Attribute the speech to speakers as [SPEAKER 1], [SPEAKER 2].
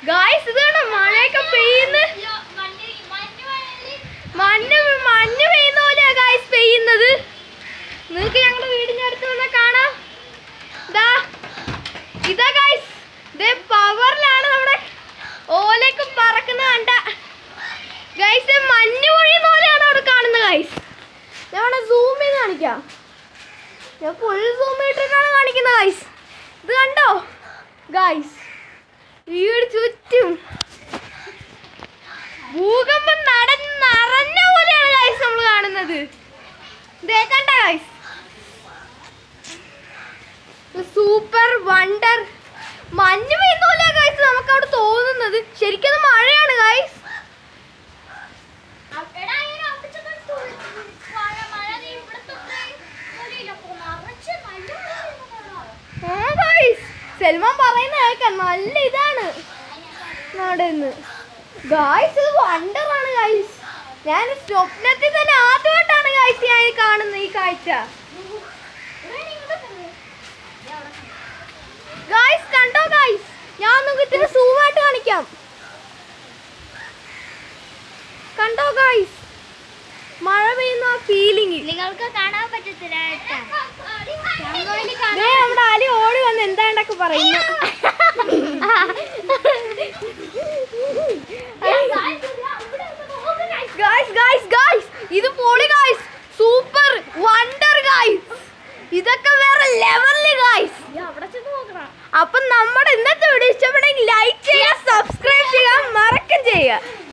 [SPEAKER 1] guys ഇത് കണ്ടോ മഴയൊക്കെ പെയ്യുന്ന മഞ്ഞ് മഞ്ഞ് പെയ്യുന്ന പോലെയാ ഗായ്സ് പെയ്യുന്നത് നിങ്ങൾക്ക് ഞങ്ങളുടെ വീടിന്റെ അടുത്ത് വന്നാൽ കാണാം ദാ ഇതാ ഗായ്സ് ദേ പവറിലാണ് നമ്മുടെ ഓലയൊക്കെ പറക്കുന്ന കണ്ട ഗൈസ് മഞ്ഞ് പൊഴിയുന്ന പോലെയാണ് അവിടെ കാണുന്നത് ഗൈസ് ഞാൻ അവിടെ സൂം ചെയ്ത് കാണിക്കാം ഞാൻ ഫുൾ സൂം ചെയ്തിട്ടാണ് കാണിക്കുന്നത് ഗൈസ് ഇത് കണ്ടോ ഗൈസ് വീട് ചുറ്റും ഭൂകമ്പം നടന്ന് നിറഞ്ഞ പോലെയാണ് ഗൈസ് നമ്മൾ കാണുന്നത് ദേ കണ്ട ഗൈസ് സൂപ്പർ വണ്ടർ മഞ്ഞ് പെയ്യുന്ന പോലെ ഗൈസ് നമുക്ക് അവിടെ തോന്നുന്നത് ശരിക്കും അത് മഴയാണ് ഗൈസ് ആ ഗൈസ് സൽമാൻ പറയുന്ന കേൾക്കാം നല്ല ഇതാണ് നടന്ന് ഗായ്സ് ഇത് വണ്ടറാണ് ഗൈസ് ഞാൻ സ്വപ്നത്തിൽ തന്നെ ആദ്യമായിട്ടാണ് ഗൈസ് ഞാൻ ഈ കാണുന്നത് ഈ കാഴ്ച ഗായ്സ് കണ്ടോ ഗായ്സ് ഞാൻ നിങ്ങൾക്ക് ഇത്തിരി സൂമായിട്ട് കാണിക്കാം കണ്ടോ ഗായ്സ് മഴ പെയ്യുന്ന ആ ഫീലിംഗ്
[SPEAKER 2] നിങ്ങൾക്ക് കാണാൻ പറ്റത്തില്ല കേട്ടോ
[SPEAKER 1] ദേ നമ്മുടെ അലി ഓടി വന്ന് എന്താണ്ടൊക്കെ പറയുന്നു